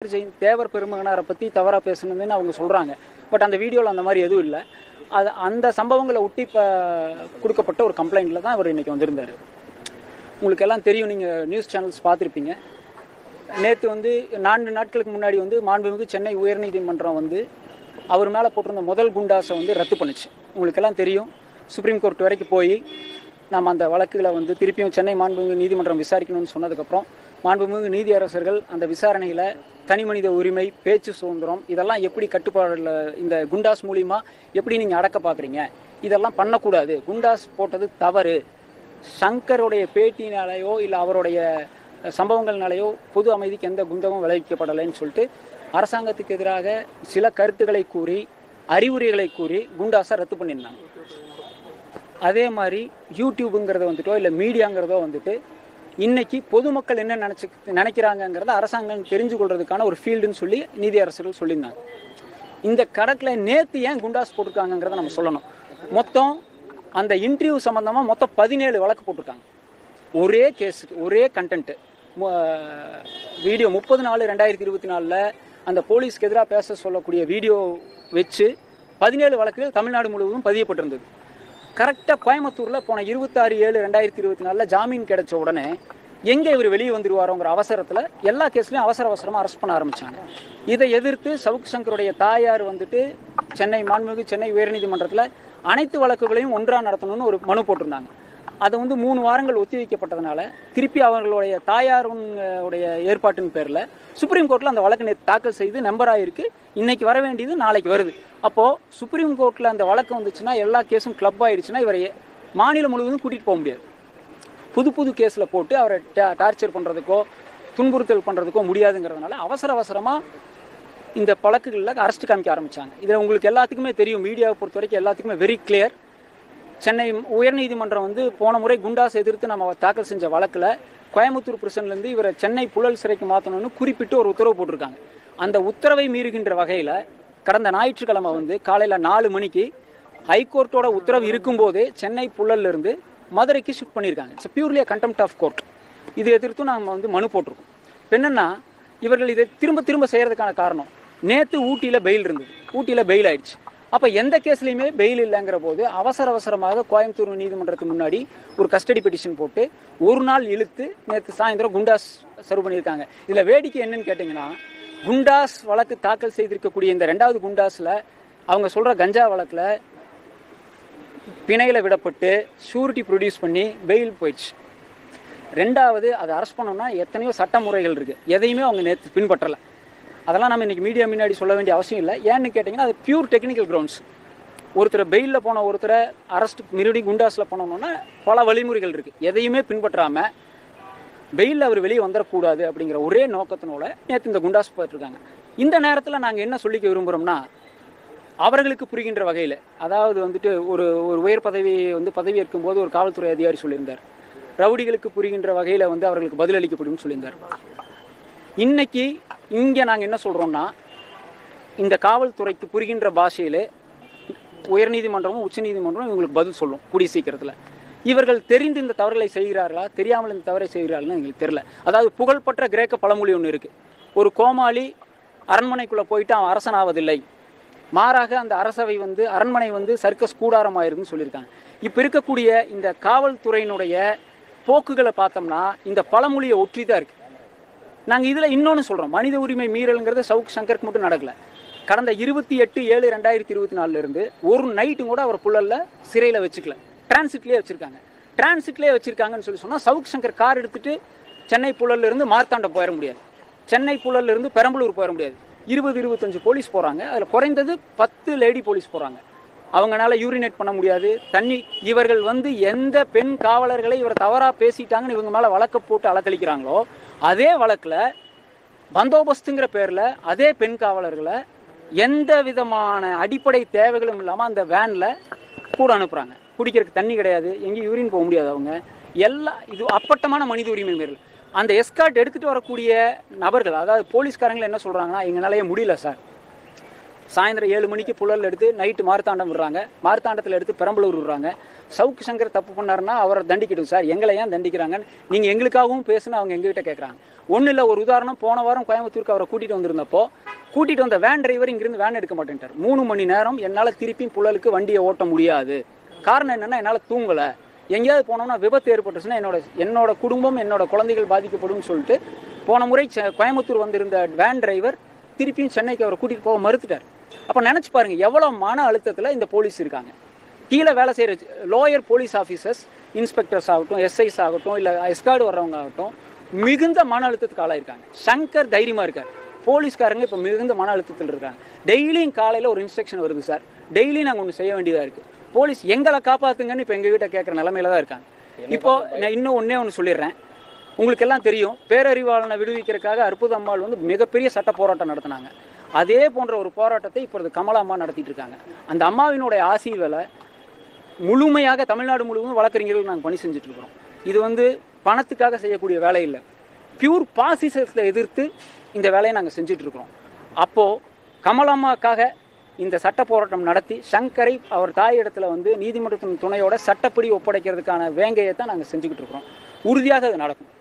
வழக்கு செய் தேவர் பெருமகனாரை பற்றி தவறாக பேசணுதுன்னு அவங்க சொல்கிறாங்க பட் அந்த வீடியோவில் அந்த மாதிரி எதுவும் இல்லை அது அந்த சம்பவங்களை ஒட்டி இப்போ கொடுக்கப்பட்ட ஒரு கம்ப்ளைண்ட்டில் தான் அவர் இன்றைக்கி வந்திருந்தார் உங்களுக்கு எல்லாம் தெரியும் நீங்கள் நியூஸ் சேனல்ஸ் பார்த்துருப்பீங்க நேற்று வந்து நான்கு நாட்களுக்கு முன்னாடி வந்து மாண்புமிகு சென்னை உயர்நீதிமன்றம் வந்து அவர் மேலே போட்டிருந்த முதல் குண்டாஸை வந்து ரத்து பண்ணுச்சு உங்களுக்கெல்லாம் தெரியும் சுப்ரீம் கோர்ட் வரைக்கும் போய் நாம் அந்த வழக்குகளை வந்து திருப்பியும் சென்னை மாண்புமிகு நீதிமன்றம் விசாரிக்கணும்னு சொன்னதுக்கப்புறம் மாண்புமிகு நீதியரசர்கள் அந்த விசாரணையில் தனி மனித உரிமை பேச்சு சுதந்திரம் இதெல்லாம் எப்படி கட்டுப்பாடில் இந்த குண்டாஸ் மூலிமா எப்படி நீங்கள் அடக்க பார்க்குறீங்க இதெல்லாம் பண்ணக்கூடாது குண்டாஸ் போட்டது தவறு சங்கருடைய பேட்டினாலேயோ இல்லை அவருடைய சம்பவங்கள்னாலேயோ பொது அமைதிக்கு எந்த குந்தமும் விளைவிக்கப்படலைன்னு சொல்லிட்டு அரசாங்கத்துக்கு எதிராக சில கருத்துக்களை கூறி அறிவுரைகளை கூறி குண்டாஸை ரத்து பண்ணியிருந்தாங்க அதே மாதிரி யூடியூபுங்கிறத வந்துட்டோ இல்லை மீடியாங்கிறதோ வந்துட்டு இன்னைக்கு பொதுமக்கள் என்ன நினச்சி நினைக்கிறாங்கங்கிறத அரசாங்கம் தெரிஞ்சு கொள்றதுக்கான ஒரு ஃபீல்டுன்னு சொல்லி நீதியரசர்கள் சொல்லியிருந்தாங்க இந்த கணக்கில் நேற்று ஏன் குண்டாஸ் போட்டிருக்காங்கங்கிறத நம்ம சொல்லணும் மொத்தம் அந்த இன்டர்வியூ சம்மந்தமாக மொத்தம் பதினேழு வழக்கு போட்டிருக்காங்க ஒரே கேஸ் ஒரே கண்டென்ட்டு வீடியோ முப்பது நாலு ரெண்டாயிரத்தி இருபத்தி நாலில் அந்த போலீஸ்க்கு எதிராக பேச சொல்லக்கூடிய வீடியோ வச்சு பதினேழு வழக்குகள் தமிழ்நாடு முழுவதும் பதியப்பட்டிருந்தது கரெக்டாக கோயம்புத்தூரில் போன இருபத்தாறு ஏழு ரெண்டாயிரத்தி இருபத்தி நாலில் ஜாமீன் கிடைச்ச உடனே எங்கே இவர் வெளியே வந்துருவாரோங்கிற அவசரத்தில் எல்லா கேஸ்லையும் அவசர அவசரமாக அரெஸ்ட் பண்ண ஆரம்பிச்சாங்க இதை எதிர்த்து சவுக் சங்கருடைய தாயார் வந்துட்டு சென்னை மாண்புமிகு சென்னை உயர்நீதிமன்றத்தில் அனைத்து வழக்குகளையும் ஒன்றாக நடத்தணும்னு ஒரு மனு போட்டிருந்தாங்க அது வந்து மூணு வாரங்கள் ஒத்திவைக்கப்பட்டதுனால திருப்பி அவர்களுடைய தாயாருடைய ஏற்பாட்டின் பேரில் சுப்ரீம் கோர்ட்டில் அந்த வழக்கு நேற்று தாக்கல் செய்து நம்பர் ஆயிருக்கு இன்னைக்கு வர வேண்டியது நாளைக்கு வருது அப்போது சுப்ரீம் கோர்ட்டில் அந்த வழக்கு வந்துச்சுன்னா எல்லா கேஸும் கிளப் ஆயிடுச்சுன்னா இவரை மாநிலம் முழுவதும் கூட்டிகிட்டு போக முடியாது புது புது கேஸில் போட்டு அவரை டா- டார்ச்சர் பண்ணுறதுக்கோ துன்புறுத்தல் பண்ணுறதுக்கோ முடியாதுங்கிறதுனால அவசர அவசரமாக இந்த வழக்குகளில் அரெஸ்ட் காமிக்க ஆரம்பிச்சாங்க இதில் உங்களுக்கு எல்லாத்துக்குமே தெரியும் மீடியாவை பொறுத்த வரைக்கும் எல்லாத்துக்குமே வெரி கிளியர் சென்னை உயர்நீதிமன்றம் வந்து போன முறை குண்டாஸ் எதிர்த்து நம்ம தாக்கல் செஞ்ச வழக்கில் கோயம்புத்தூர் பிரிசன்லேருந்து இவரை சென்னை புழல் சிறைக்கு மாற்றணும்னு குறிப்பிட்டு ஒரு உத்தரவு போட்டிருக்காங்க அந்த உத்தரவை மீறுகின்ற வகையில் கடந்த ஞாயிற்றுக்கிழமை வந்து காலையில் நாலு மணிக்கு ஹைகோர்ட்டோட உத்தரவு இருக்கும்போதே சென்னை புழல்ல இருந்து மதுரைக்கு ஷிஃப்ட் பண்ணியிருக்காங்க it's purely contempt of court இது எதிர்த்தும் நாங்கள் வந்து மனு போட்டிருக்கோம் இப்ப என்னன்னா இவர்கள் இதை திரும்ப திரும்ப செய்யறதுக்கான காரணம் நேற்று ஊட்டியில் பெயில் இருந்தது ஊட்டியில் பெயில் ஆயிடுச்சு அப்போ எந்த கேஸ்லையுமே பெயில் இல்லைங்கிற போது அவசர அவசரமாக கோயம்புத்தூர் நீதிமன்றத்துக்கு முன்னாடி ஒரு கஸ்டடி பெட்டிஷன் போட்டு ஒரு நாள் இழுத்து நேற்று சாயந்தரம் குண்டாஸ் சர்வ் பண்ணியிருக்காங்க இதில் வேடிக்கை என்னன்னு கேட்டிங்கன்னா குண்டாஸ் வழக்கு தாக்கல் செய்திருக்கக்கூடிய இந்த ரெண்டாவது குண்டாஸில் அவங்க சொல்கிற கஞ்சா வழக்கில் பிணையில் விடப்பட்டு ஷூரிட்டி ப்ரொடியூஸ் பண்ணி பெயில் போயிடுச்சு ரெண்டாவது அதை அரெஸ்ட் பண்ணோம்னா எத்தனையோ சட்ட முறைகள் இருக்குது எதையுமே அவங்க நேற்று பின்பற்றலை அதெல்லாம் நம்ம இன்றைக்கி மீடியா முன்னாடி சொல்ல வேண்டிய அவசியம் இல்லை ஏன்னு கேட்டிங்கன்னா அது பியூர் டெக்னிக்கல் கிரவுண்ட்ஸ் ஒருத்தர் பெயிலில் போன ஒருத்தரை அரெஸ்ட் மறுபடியும் குண்டாஸில் போனோம்னா பல வழிமுறைகள் இருக்குது எதையுமே பின்பற்றாமல் வெயிலில் அவர் வெளியே வந்துடக்கூடாது அப்படிங்கிற ஒரே நோக்கத்தினோட நேற்று இந்த குண்டாஸ் போயிட்டுருக்காங்க இந்த நேரத்தில் நாங்கள் என்ன சொல்லிக்க விரும்புகிறோம்னா அவர்களுக்கு புரிகின்ற வகையில் அதாவது வந்துட்டு ஒரு ஒரு உயர் பதவி வந்து பதவி ஏற்கும்போது ஒரு காவல்துறை அதிகாரி சொல்லியிருந்தார் ரவுடிகளுக்கு புரிகின்ற வகையில் வந்து அவர்களுக்கு பதிலளிக்கப்படும் சொல்லியிருந்தார் இன்னைக்கு இங்கே நாங்கள் என்ன சொல்கிறோம்னா இந்த காவல்துறைக்கு புரிகின்ற பாஷையிலே உயர்நீதிமன்றமும் உச்சநீதிமன்றமும் இவங்களுக்கு பதில் சொல்லும் கூடிய சீக்கிரத்தில் இவர்கள் தெரிந்து இந்த தவறுகளை செய்கிறார்களா தெரியாமல் இந்த தவறை செய்கிறார்கள்னு எங்களுக்கு தெரியல அதாவது புகழ்பெற்ற கிரேக்க பழமொழி ஒன்று இருக்குது ஒரு கோமாளி அரண்மனைக்குள்ளே போயிட்டு அவன் அரசன் ஆவதில்லை மாறாக அந்த அரசவை வந்து அரண்மனை வந்து சர்க்கஸ் கூடாரமாயிருக்குன்னு சொல்லியிருக்காங்க இப்போ இருக்கக்கூடிய இந்த காவல்துறையினுடைய போக்குகளை பார்த்தோம்னா இந்த பழமொழியை ஒற்றி தான் இருக்குது நாங்கள் இதில் இன்னொன்று சொல்கிறோம் மனித உரிமை மீறல்ங்கிறது சவுக் சங்கருக்கு மட்டும் நடக்கல கடந்த இருபத்தி எட்டு ஏழு ரெண்டாயிரத்தி இருபத்தி நாலுலேருந்து ஒரு நைட்டும் கூட அவர் புள்ளல்ல சிறையில் வச்சுக்கல டிரான்சிட்லேயே வச்சுருக்காங்க டிரான்சிட்லேயே வச்சுருக்காங்கன்னு சொல்லி சொன்னால் சவுக் சங்கர் கார் எடுத்துட்டு சென்னை புழல்ல இருந்து மார்த்தாண்டம் போயிட முடியாது சென்னை புழல்ல இருந்து பெரம்பலூர் போயிட முடியாது இருபது இருபத்தஞ்சு போலீஸ் போகிறாங்க அதில் குறைந்தது பத்து லேடி போலீஸ் போகிறாங்க அவங்களால யூரினேட் பண்ண முடியாது தண்ணி இவர்கள் வந்து எந்த பெண் காவலர்களை இவர் தவறாக பேசிட்டாங்கன்னு இவங்க மேலே வழக்க போட்டு அலக்களிக்கிறாங்களோ அதே வழக்கில் பந்தோபஸ்துங்கிற பேரில் அதே பெண் காவலர்களை எந்த விதமான அடிப்படை தேவைகளும் இல்லாமல் அந்த வேனில் கூட அனுப்புகிறாங்க குடிக்கிறதுக்கு தண்ணி கிடையாது எங்கேயும் யூரின் போக முடியாது அவங்க எல்லா இது அப்பட்டமான மனித உரிமை மீறல் அந்த எஸ்கார்ட் எடுத்துகிட்டு வரக்கூடிய நபர்கள் அதாவது போலீஸ்காரங்களை என்ன சொல்கிறாங்கன்னா எங்களாலேயே முடியல சார் சாயந்தரம் ஏழு மணிக்கு புழல் எடுத்து நைட்டு மார்த்தாண்டம் விடுறாங்க மார்த்தாண்டத்தில் எடுத்து பெரம்பலூர் விடுறாங்க சவுக்கு சங்கர் தப்பு பண்ணாருன்னா அவரை தண்டிக்கட்டும் சார் எங்களை ஏன் தண்டிக்கிறாங்கன்னு நீங்கள் எங்களுக்காகவும் பேசுன்னு அவங்க எங்ககிட்ட கேட்குறாங்க ஒன்றும் இல்லை ஒரு உதாரணம் போன வாரம் கோயம்புத்தூருக்கு அவரை கூட்டிகிட்டு வந்திருந்தப்போ கூட்டிகிட்டு வந்த வேன் டிரைவர் இங்கிருந்து வேன் எடுக்க மாட்டேன்ட்டார் மூணு மணி நேரம் என்னால் திருப்பி புழலுக்கு வண்டியை ஓட்ட முடியாது காரணம் என்னென்னா என்னால் தூங்கலை எங்கேயாவது போனோம்னா விபத்து ஏற்பட்டுச்சுன்னா என்னோட என்னோட குடும்பம் என்னோட குழந்தைகள் பாதிக்கப்படும் சொல்லிட்டு போன முறை செ- கோயம்புத்தூர் வந்திருந்த வேன் டிரைவர் திருப்பியும் சென்னைக்கு அவரை கூட்டிகிட்டு போக மறுத்துட்டார் அப்போ நினச்சி பாருங்க எவ்வளோ மன அழுத்தத்தில் இந்த போலீஸ் இருக்காங்க கீழே வேலை செய்கிற லோயர் போலீஸ் ஆஃபீஸர்ஸ் இன்ஸ்பெக்டர்ஸ் ஆகட்டும் எஸ்ஐஸ் ஆகட்டும் இல்லை எஸ்கார்டு வர்றவங்க ஆகட்டும் மிகுந்த மன அழுத்தத்துக்கு ஆளாயிருக்காங்க சங்கர் தைரியமாக இருக்கார் போலீஸ்காரங்க இப்போ மிகுந்த மன அழுத்தத்தில் இருக்காங்க டெய்லியும் காலையில் ஒரு இன்ஸ்ட்ரக்ஷன் வருது சார் டெய்லியும் நாங்கள் ஒன்று செய்ய வேண்டியதாக இருக்குது போலீஸ் எங்களை காப்பாற்றுங்கன்னு இப்போ எங்கள் கிட்ட கேட்குற நிலமையில தான் இருக்காங்க இப்போ நான் இன்னும் ஒன்றே ஒன்று சொல்லிடுறேன் உங்களுக்கு எல்லாம் தெரியும் பேரறிவாளனை விடுவிக்கிறதுக்காக அற்புத அம்மாள் வந்து மிகப்பெரிய சட்ட போராட்டம் நடத்தினாங்க அதே போன்ற ஒரு போராட்டத்தை இப்பொழுது கமலா அம்மா நடத்திட்டு இருக்காங்க அந்த அம்மாவினுடைய ஆசீர்வேலை முழுமையாக தமிழ்நாடு முழுவதும் வழக்கறிஞர்கள் நாங்கள் பணி செஞ்சுட்டு இருக்கிறோம் இது வந்து பணத்துக்காக செய்யக்கூடிய வேலை இல்லை பியூர் பாசிசத்தை எதிர்த்து இந்த வேலையை நாங்கள் செஞ்சுட்டு இருக்கிறோம் அப்போது கமலம்மாக்காக இந்த சட்ட போராட்டம் நடத்தி சங்கரை அவர் தாய் இடத்துல வந்து நீதிமன்றத்தின் துணையோட சட்டப்படி ஒப்படைக்கிறதுக்கான வேங்கையை தான் நாங்கள் செஞ்சுக்கிட்டு இருக்கிறோம் உறுதியாக அது நடக்கும்